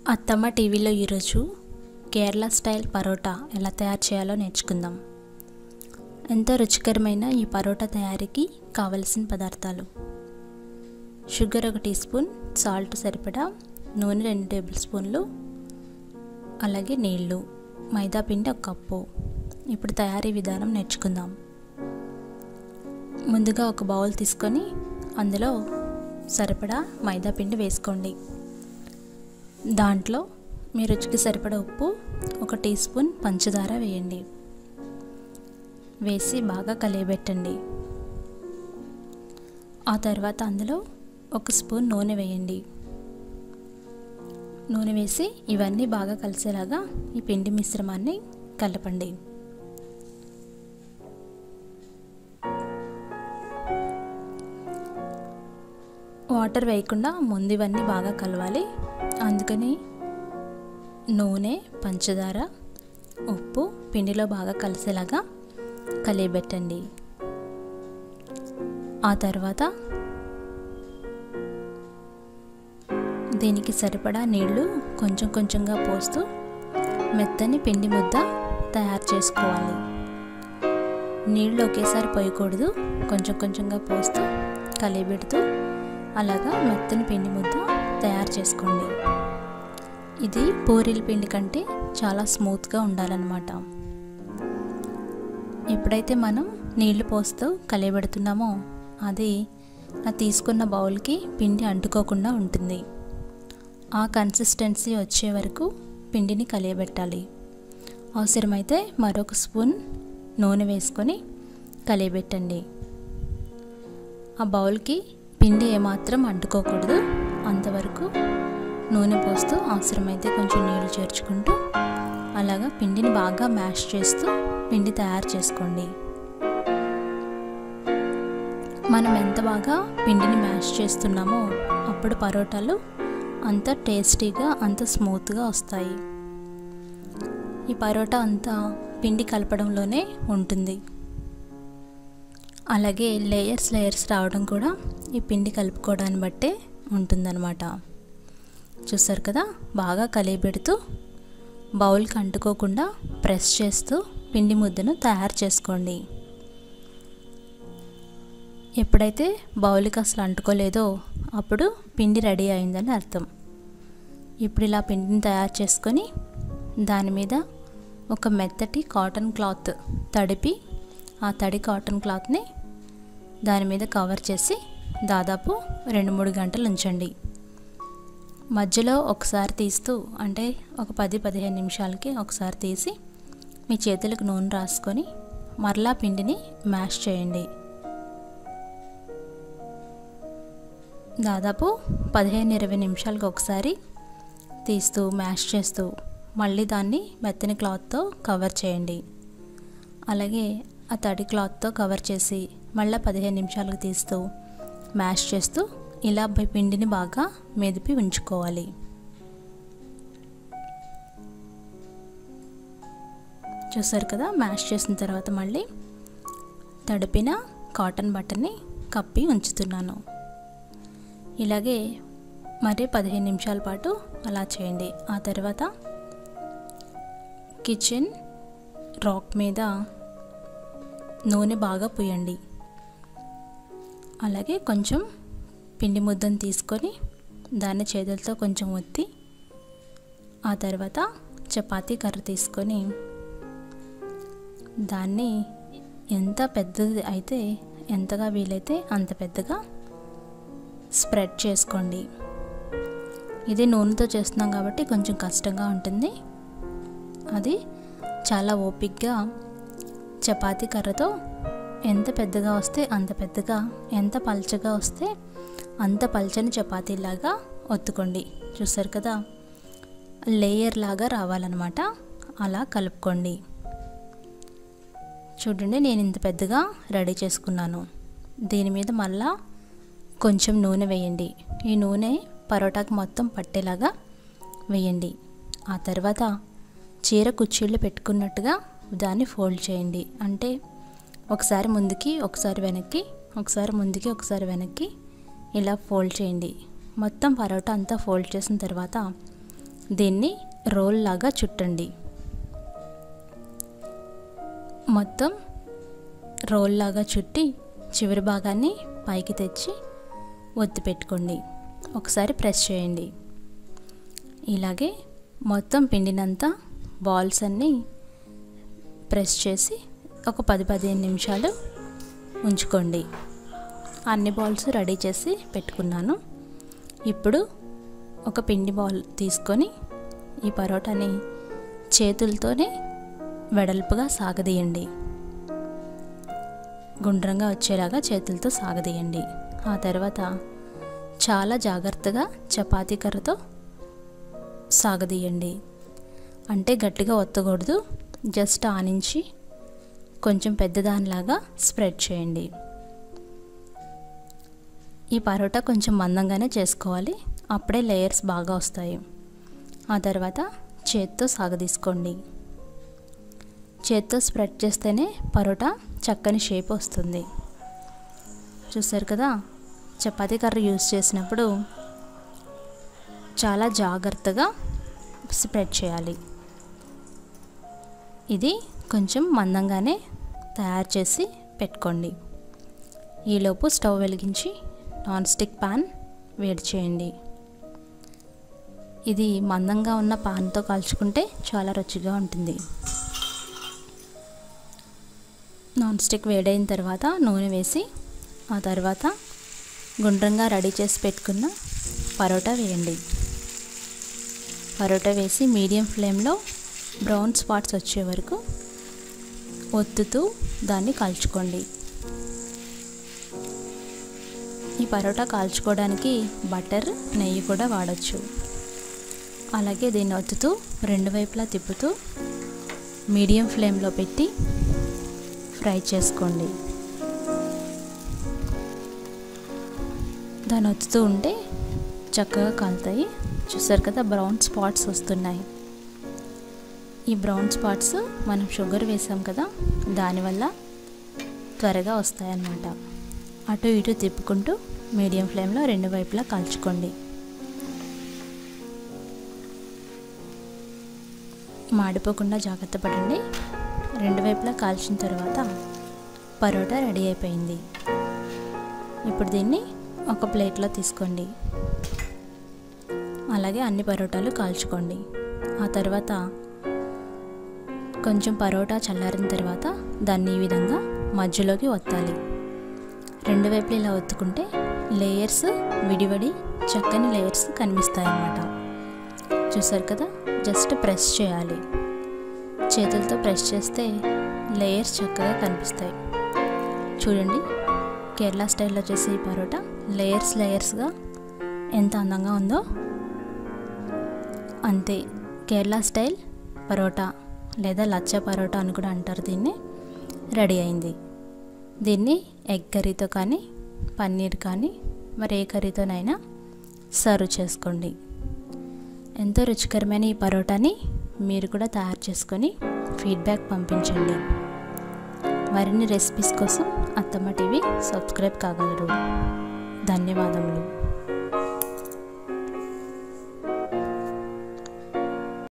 అత్తమ్మ టీవీలో ఈరోజు కేరళ స్టైల్ పరోటా ఎలా తయారు చేయాలో నేర్చుకుందాం ఎంతో రుచికరమైన ఈ పరోటా తయారీకి కావలసిన పదార్థాలు షుగర్ ఒక టీ స్పూన్ సాల్ట్ సరిపడా నూనె రెండు టేబుల్ స్పూన్లు అలాగే నీళ్ళు మైదా పిండి ఒక కప్పు ఇప్పుడు తయారీ విధానం నేర్చుకుందాం ముందుగా ఒక బౌల్ తీసుకొని అందులో సరిపడా మైదా పిండి వేసుకోండి దాంట్లో మీ రుచికి సరిపడా ఉప్పు ఒక టీ స్పూన్ పంచదార వేయండి వేసి బాగా కలియబెట్టండి ఆ తర్వాత అందులో ఒక స్పూన్ నూనె వేయండి నూనె వేసి ఇవన్నీ బాగా కలిసేలాగా ఈ పిండి మిశ్రమాన్ని కలపండి వాటర్ వేయకుండా ముందు ఇవన్నీ బాగా కలవాలి అందుకని నూనె పంచదార ఉప్పు పిండిలో బాగా కలిసేలాగా కలియబెట్టండి ఆ తర్వాత దీనికి సరిపడా నీళ్లు కొంచెం కొంచెంగా పోస్తూ మెత్తని పిండి ముద్ద తయారు చేసుకోవాలి నీళ్ళు ఒకేసారి పోయకూడదు కొంచెం కొంచెంగా పోస్తూ కలియబెడుతూ అలాగా మెత్తని పిండి ముద్ద తయారు చేసుకోండి ఇది పూరీల పిండి కంటే చాలా స్మూత్గా ఉండాలన్నమాట ఎప్పుడైతే మనం నీళ్లు పోస్తూ కలియబెడుతున్నామో అది ఆ తీసుకున్న బౌల్కి పిండి అంటుకోకుండా ఉంటుంది ఆ కన్సిస్టెన్సీ వచ్చే వరకు పిండిని కలియబెట్టాలి అవసరమైతే మరొక స్పూన్ నూనె వేసుకొని కలియబెట్టండి ఆ బౌల్కి పిండి ఏమాత్రం అంటుకోకూడదు అంతవరకు నూనె పోస్తూ అవసరమైతే కొంచెం నీళ్లు చేర్చుకుంటూ అలాగా పిండిని బాగా మ్యాష్ చేస్తూ పిండి తయారు చేసుకోండి మనం ఎంత బాగా పిండిని మ్యాష్ చేస్తున్నామో అప్పుడు పరోటాలు అంత టేస్టీగా అంత స్మూత్గా వస్తాయి ఈ పరోటా అంతా పిండి కలపడంలోనే ఉంటుంది అలాగే లేయర్స్ లేయర్స్ రావడం కూడా ఈ పిండి కలుపుకోవడాన్ని బట్టే ఉంటుందన్నమాట చూసారు కదా బాగా కలియబెడుతూ బౌల్కి అంటుకోకుండా ప్రెస్ చేస్తూ పిండి ముద్దను తయారు చేసుకోండి ఎప్పుడైతే బౌల్కి అసలు అంటుకోలేదో అప్పుడు పిండి రెడీ అయిందని అర్థం ఇప్పుడు ఇలా పిండిని తయారు చేసుకొని దాని మీద ఒక మెత్తటి కాటన్ క్లాత్ తడిపి ఆ తడి కాటన్ క్లాత్ని దాని మీద కవర్ చేసి దాదాపు రెండు మూడు గంటలు ఉంచండి మధ్యలో ఒకసారి తీస్తూ అంటే ఒక పది పదిహేను నిమిషాలకి ఒకసారి తీసి మీ చేతులకు నూనె రాసుకొని మరలా పిండిని మ్యాష్ చేయండి దాదాపు పదిహేను ఇరవై నిమిషాలకు ఒకసారి తీస్తూ మ్యాష్ చేస్తూ మళ్ళీ దాన్ని మెత్తని క్లాత్తో కవర్ చేయండి అలాగే ఆ తడి క్లాత్తో కవర్ చేసి మళ్ళీ పదిహేను నిమిషాలకు తీస్తూ మ్యాష్ చేస్తూ ఇలా పిండిని బాగా మెదిపి ఉంచుకోవాలి చూసారు కదా మ్యాష్ చేసిన తర్వాత మళ్ళీ తడిపిన కాటన్ బట్టని కప్పి ఉంచుతున్నాను ఇలాగే మరి పదిహేను నిమిషాల పాటు అలా చేయండి ఆ తర్వాత కిచెన్ రాక్ మీద నూనె బాగా పూయండి అలాగే కొంచెం పిండి ముద్దను తీసుకొని దాన్ని చేతులతో కొంచెం ఒత్తి ఆ తర్వాత చపాతీ కర్ర తీసుకొని దాన్ని ఎంత పెద్దది అయితే ఎంతగా వీలైతే అంత పెద్దగా స్ప్రెడ్ చేసుకోండి ఇది నూనెతో చేస్తున్నాం కాబట్టి కొంచెం కష్టంగా ఉంటుంది అది చాలా ఓపిక్గా చపాతీ కర్రతో ఎంత పెద్దగా వస్తే అంత పెద్దగా ఎంత పల్చగా వస్తే అంత పల్చని చపాతీలాగా ఒత్తుకోండి చూసారు కదా లేయర్ లాగా రావాలన్నమాట అలా కలుపుకోండి చూడండి నేను ఇంత పెద్దగా రెడీ చేసుకున్నాను దీని మీద మళ్ళా కొంచెం నూనె వేయండి ఈ నూనె పరోటాకు మొత్తం పట్టేలాగా వేయండి ఆ తర్వాత చీర కుర్చీళ్ళు పెట్టుకున్నట్టుగా దాన్ని ఫోల్డ్ చేయండి అంటే ఒకసారి ముందుకి ఒకసారి వెనక్కి ఒకసారి ముందుకి ఒకసారి వెనక్కి ఇలా ఫోల్డ్ చేయండి మొత్తం పరోటా అంతా ఫోల్డ్ చేసిన తర్వాత దీన్ని రోల్ లాగా చుట్టండి మొత్తం రోల్ లాగా చుట్టి చివరి భాగాన్ని పైకి తెచ్చి ఒత్తి పెట్టుకోండి ఒకసారి ప్రెస్ చేయండి ఇలాగే మొత్తం పిండినంతా బాల్స్ అన్నీ ప్రెస్ చేసి ఒక పది పదిహేను నిమిషాలు ఉంచుకోండి అన్ని బాల్స్ రెడీ చేసి పెట్టుకున్నాను ఇప్పుడు ఒక పిండి బాల్ తీసుకొని ఈ పరోటాని చేతులతోనే వెడల్పుగా సాగదీయండి గుండ్రంగా వచ్చేలాగా చేతులతో సాగదీయండి ఆ తర్వాత చాలా జాగ్రత్తగా చపాతీ కర్రతో సాగదీయండి అంటే గట్టిగా ఒత్తకూడదు జస్ట్ ఆనించి కొంచెం పెద్దదానిలాగా స్ప్రెడ్ చేయండి ఈ పరోటా కొంచెం మందంగానే చేసుకోవాలి అప్పుడే లేయర్స్ బాగా వస్తాయి ఆ తర్వాత చేత్తో సాగదీసుకోండి చేత్తో స్ప్రెడ్ చేస్తేనే పరోటా చక్కని షేప్ వస్తుంది చూసారు కదా చపాతీ కర్ర యూస్ చేసినప్పుడు చాలా జాగ్రత్తగా స్ప్రెడ్ చేయాలి ఇది కొంచెం మందంగానే తయారు చేసి పెట్టుకోండి ఈలోపు స్టవ్ వెలిగించి నాన్ స్టిక్ పాన్ వేడి చేయండి ఇది మందంగా ఉన్న పాన్తో కాల్చుకుంటే చాలా రుచిగా ఉంటుంది నాన్ స్టిక్ వేడైన తర్వాత నూనె వేసి ఆ తర్వాత గుండ్రంగా రెడీ చేసి పెట్టుకున్న పరోటా వేయండి పరోటా వేసి మీడియం ఫ్లేమ్లో బ్రౌన్ స్పాట్స్ వచ్చే వరకు ఒత్తుతూ దాన్ని కాల్చుకోండి ఈ పరోటా కాల్చుకోవడానికి బటర్ నెయ్యి కూడా వాడచ్చు అలాగే దీన్ని ఒత్తుతూ రెండు వైపులా తిప్పుతూ మీడియం ఫ్లేమ్లో పెట్టి ఫ్రై చేసుకోండి దాన్ని ఒత్తుతూ ఉంటే చక్కగా కాలుతాయి చూసారు కదా బ్రౌన్ స్పాట్స్ వస్తున్నాయి ఈ బ్రౌన్ స్పాట్స్ మనం షుగర్ వేసాం కదా దానివల్ల త్వరగా వస్తాయన్నమాట అటు ఇటు తిప్పుకుంటూ మీడియం ఫ్లేమ్లో రెండు వైపులా కాల్చుకోండి మాడిపోకుండా జాగ్రత్త పడండి రెండు వైపులా కాల్చిన తర్వాత పరోటా రెడీ అయిపోయింది ఇప్పుడు దీన్ని ఒక ప్లేట్లో తీసుకోండి అలాగే అన్ని పరోటాలు కాల్చుకోండి ఆ తర్వాత కొంచెం పరోటా చల్లారిన తర్వాత దాన్ని ఈ విధంగా మధ్యలోకి ఒత్తాలి రెండు వైపులు ఇలా ఒత్తుకుంటే లేయర్స్ విడివడి చక్కని లేయర్స్ కనిపిస్తాయి అన్నమాట చూసారు కదా జస్ట్ ప్రెస్ చేయాలి చేతులతో ప్రెస్ చేస్తే లేయర్స్ చక్కగా కనిపిస్తాయి చూడండి కేరళ స్టైల్లో చేసే ఈ పరోటా లేయర్స్ లేయర్స్గా ఎంత అందంగా ఉందో అంతే కేరళ స్టైల్ పరోటా లేదా లచ్చ పరోటా అని కూడా అంటారు దీన్ని రెడీ అయింది దీన్ని ఎగ్ కర్రీతో కానీ పన్నీర్ కానీ మరి ఏ కర్రీతోనైనా సర్వ్ చేసుకోండి ఎంతో రుచికరమైన ఈ పరోటాని మీరు కూడా తయారు చేసుకొని ఫీడ్బ్యాక్ పంపించండి మరిన్ని రెసిపీస్ కోసం అత్తమ్మ టీవీ సబ్స్క్రైబ్ కాగలరు ధన్యవాదములు